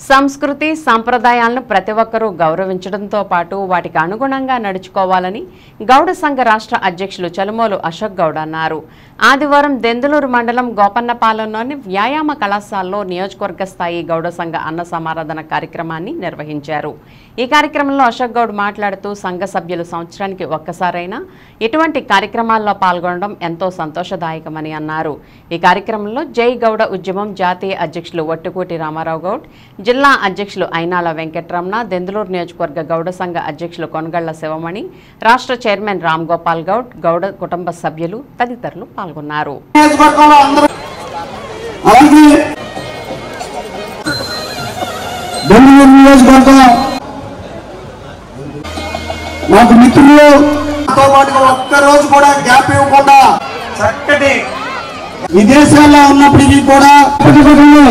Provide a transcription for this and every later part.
సంస్కృతి సంప్రదాయాలను ప్రతి ఒక్కరూ గౌరవించడంతో పాటు వాటికి అనుగుణంగా నడుచుకోవాలని గౌడ సంఘ రాష్ట్ర అధ్యక్షులు చలుమోలు అశోక్ గౌడ్ అన్నారు ఆదివారం దెందులూరు మండలం గోపన్నపాలెంలోని వ్యాయామ కళాశాలలో నియోజకవర్గ స్థాయి గౌడ సంఘ అన్న సమారాధన కార్యక్రమాన్ని నిర్వహించారు ఈ కార్యక్రమంలో అశోక్ గౌడ్ మాట్లాడుతూ సంఘ సభ్యులు సంవత్సరానికి ఒక్కసారైనా ఇటువంటి కార్యక్రమాల్లో పాల్గొనడం ఎంతో సంతోషదాయకమని అన్నారు ఈ కార్యక్రమంలో జై గౌడ ఉద్యమం జాతీయ అధ్యక్షులు వట్టుకూటి రామారావు గౌడ్ జిల్లా అధ్యక్షులు అయినాల వెంకట్రమణ దెందులూరు నియోజకవర్గ గౌడ సంఘ అధ్యక్షులు కొనగళ్ల శివమణి రాష్ట్ర చైర్మన్ రామ్ గోపాల్ గౌడ్ గౌడ కుటుంబ సభ్యులు తదితరులు పాల్గొన్నారు నియోజకవర్గంలో అందరూ అలాగే బెంగళూరు నియోజకవర్గం మాకు మిత్రులు తో పాటుగా ఒక్క రోజు కూడా గ్యాప్ ఇవ్వకుండా చక్కటి విదేశాల్లో ఉన్నప్పటికీ కూడా పెట్టుబడులు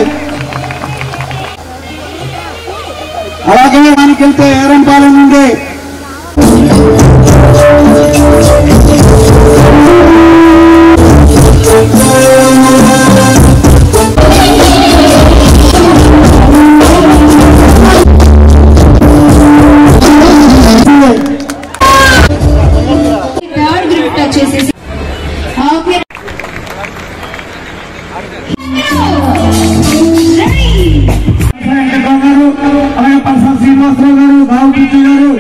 అలాగే మనకి వెళ్తే ఏరంపాలెం నుండి థర్డ్ గ్రూప్ వచ్చేసేసి ఓకే వెంకట్రావు గారు అలాగే పర్సన్ శ్రీనివాసరావు గారు బాబుకృష్ణ గారు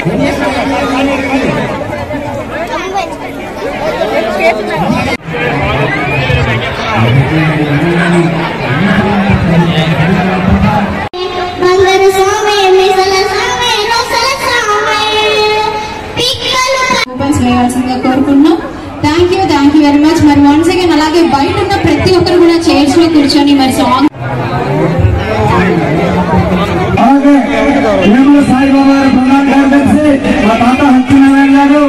బంగారు స్వామి మిసల స్వామి రసల స్వామి పిక్కలు కూపన్స్ వేయాల్సిందిగా కోరుకుంటున్నాం thank you thank you very much మరి వన్స్ అగైన్ అలాగే బయట ఉన్న ప్రతి ఒక్కరు కూడా చైర్స్ లో కూర్చొని మరి సాంగ్ అలాగే వేముల సాయిబాబా గారు ప్రధాన కార్యదర్శి మా తాత హత్యనారాయణ గారు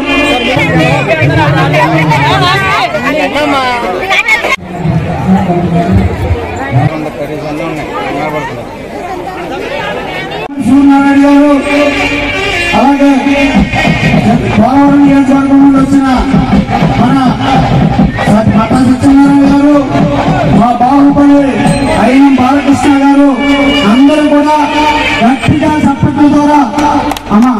సూర్యనారాయణ గారు అలాగే పోలవరం నియోజకవర్గం నుండి వచ్చిన మన మత సత్యనారాయణ గారు మా బాహుబలి అయిన బాలకృష్ణ గారు అందరూ కూడా గట్టిగా చప్పట్ల ద్వారా అమ్మా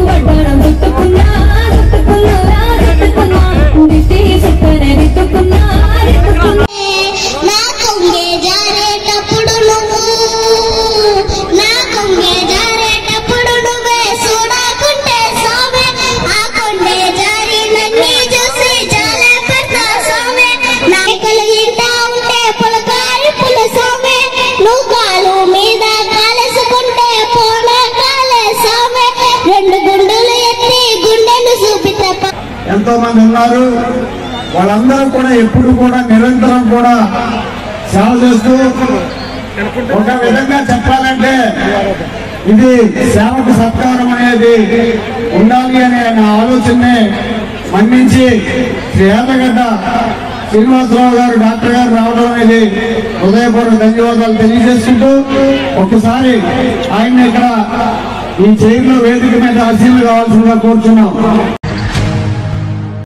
నా కొంగే జారేటప్పుడు నువ్వు నా కొంగే జారేటప్పుడు నువ్వే చూడకుంటే సామె ఆ కొండే జారి నన్ను చూసి జాలే పెడతా సామె నా కలిగింటా ఉంటే పులకారి పుల సామె నువ్వు కాలు మీద కాలేసుకుంటే పోనే కాలే సామె రెండు గుండెలు ఎత్తి గుండెను చూపిత ఎంతో మంది ఉన్నారు వాళ్ళందరూ కూడా ఎప్పుడు కూడా నిరంతరం కూడా సేవ చేస్తూ ఒక విధంగా చెప్పాలంటే ఇది సేవకు సత్కారం అనేది ఉండాలి అనే నా ఆలోచనని మన్నించి శ్రీ ఏదగడ్డ శ్రీనివాసరావు గారు డాక్టర్ గారు రావడం అనేది హృదయపూర్వక ధన్యవాదాలు తెలియజేసుకుంటూ ఒక్కసారి ఆయన ఇక్కడ ఈ చైర్లో వేదిక మీద అసీలు కావాల్సిందిగా కోరుచున్నాం